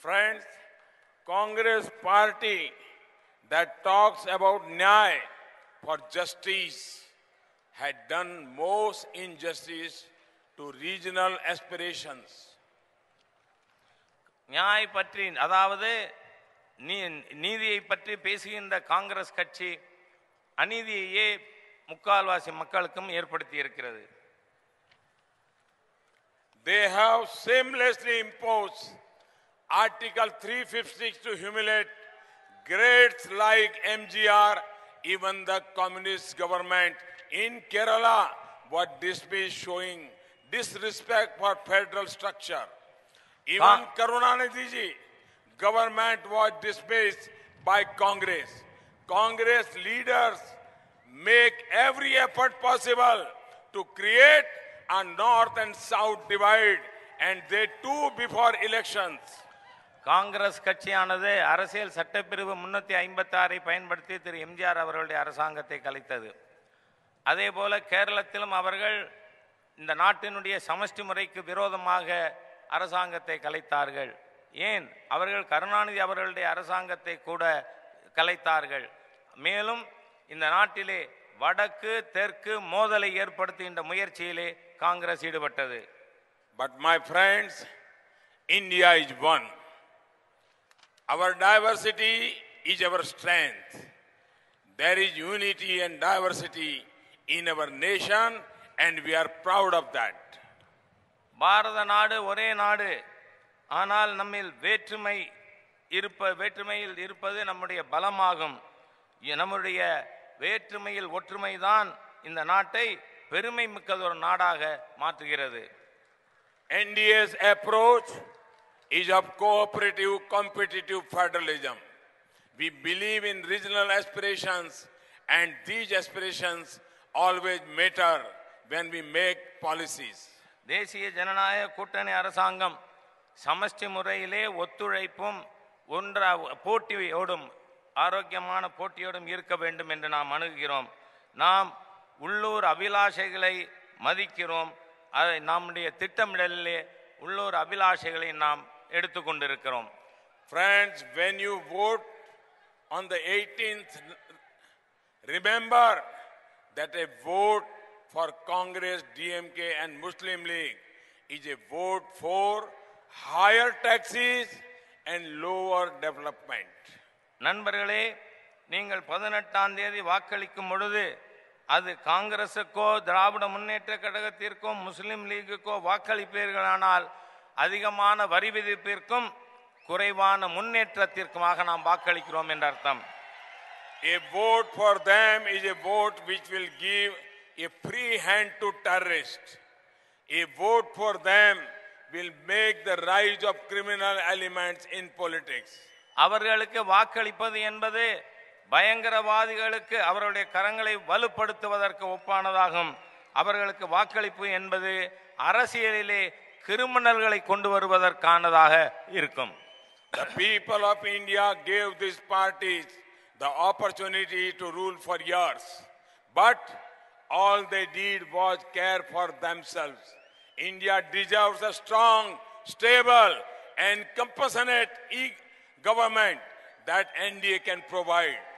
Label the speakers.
Speaker 1: Friends, Congress party that talks about Nyay for justice had done most injustice to regional aspirations.
Speaker 2: Nyay பற்றி அதாவது நீ நீதியை பற்றி பேசுகின்ற காங்கிரஸ் கட்சி அநீதியையே முக்கால்வாசி மக்களுக்கும் ஏற்படுத்தி இருக்கிறது
Speaker 1: They have shamelessly imposed Article 356 to humiliate greats like MGR, even the communist government in Kerala was dismissed, showing disrespect for federal structure. Even
Speaker 2: Ka-
Speaker 1: Karunanidhi ji, government was dismissed by Congress. Congress leaders make every effort possible to create a north and south divide, and they too before elections.
Speaker 2: Congress கட்சியானது அரசியல் சட்டப்பிரிவு முன்னூத்தி ஐம்பத்தி ஆறை பயன்படுத்தி திரு எம்ஜிஆர் அவர்களுடைய அரசாங்கத்தை கலைத்தது அதே போல கேரளத்திலும் அவர்கள் இந்த நாட்டினுடைய சமஷ்டி முறைக்கு விரோதமாக அரசாங்கத்தை கலைத்தார்கள் ஏன் அவர்கள் கருணாநிதி அவர்களுடைய அரசாங்கத்தை கூட கலைத்தார்கள் மேலும் இந்த நாட்டிலே வடக்கு தெற்கு மோதலை ஏற்படுத்துகின்ற முயற்சியிலே காங்கிரஸ் ஈடுபட்டது
Speaker 1: But my friends, India is one. Our diversity is our strength. There is unity and diversity in our nation, and we are proud of that.
Speaker 2: பாரத நாடு ஒரே நாடு ஆனால் நம்மில் வேற்றுமை இருப்ப வேற்றுமையில் இருப்பது நம்முடைய பலமாகும் இ- நம்முடைய வேற்றுமையில் ஒற்றுமைதான் இந்த நாட்டை பெருமை மிக்கதொரு நாடாக மாற்றுகிறது
Speaker 1: NDA's approach is of cooperative, competitive federalism. We believe in regional aspirations, and these aspirations always matter when we make policies.
Speaker 2: தேசிய ஜனநாயக கூட்டணி அரசாங்கம் சமஷ்டி முறையிலே ஒத்துழைப்பும் ஒன்றா போட்டியோடும் ஆரோக்கியமான போட்டியோடும் இருக்க வேண்டும் என்று நாம் அணுகுகிறோம் நாம் உள்ளூர் அபிலாஷைகளை மதிக்கிறோம் அதை நம்முடைய திட்டமிடலிலே உள்ளூர் அபிலாஷைகளை நாம் எடுத்துக்கொண்டிருக்கிறோம்
Speaker 1: Friends, when you vote on the 18th, remember that a vote for Congress, DMK, and Muslim League is a vote for higher taxes and lower development.
Speaker 2: நண்பர்களே நீங்கள் பதினெட்டாம் தேதி வாக்களிக்கும் பொழுது அது காங்கிரசுக்கோ திராவிட முன்னேற்ற கழகத்திற்கோ முஸ்லிம் லீக்குக்கோ வாக்களிப்பீர்களானால் அதிகமான வரி விதிப்பிற்கும் குறைவான முன்னேற்றத்திற்குமாக நாம் வாக்களிக்கிறோம் என்ற அர்த்தம்
Speaker 1: A vote for them is a vote which will give a free hand to terrorists. A vote for them will make the rise of criminal elements in politics.
Speaker 2: அவர்களுக்கு வாக்களிப்பது என்பது பயங்கரவாதிகளுக்கு அவர்களுடைய கரங்களை வலுப்படுத்துவதற்கு ஒப்பானதாகும் அவர்களுக்கு வாக்களிப்பு என்பது அரசியலிலே கிரிமினல்களை கொண்டு வருவதற்கானதாக இருக்கும்
Speaker 1: The people of India gave these parties the opportunity to rule for years. But all they did was care for themselves. India deserves a strong, stable, and compassionate e- government that NDA can provide.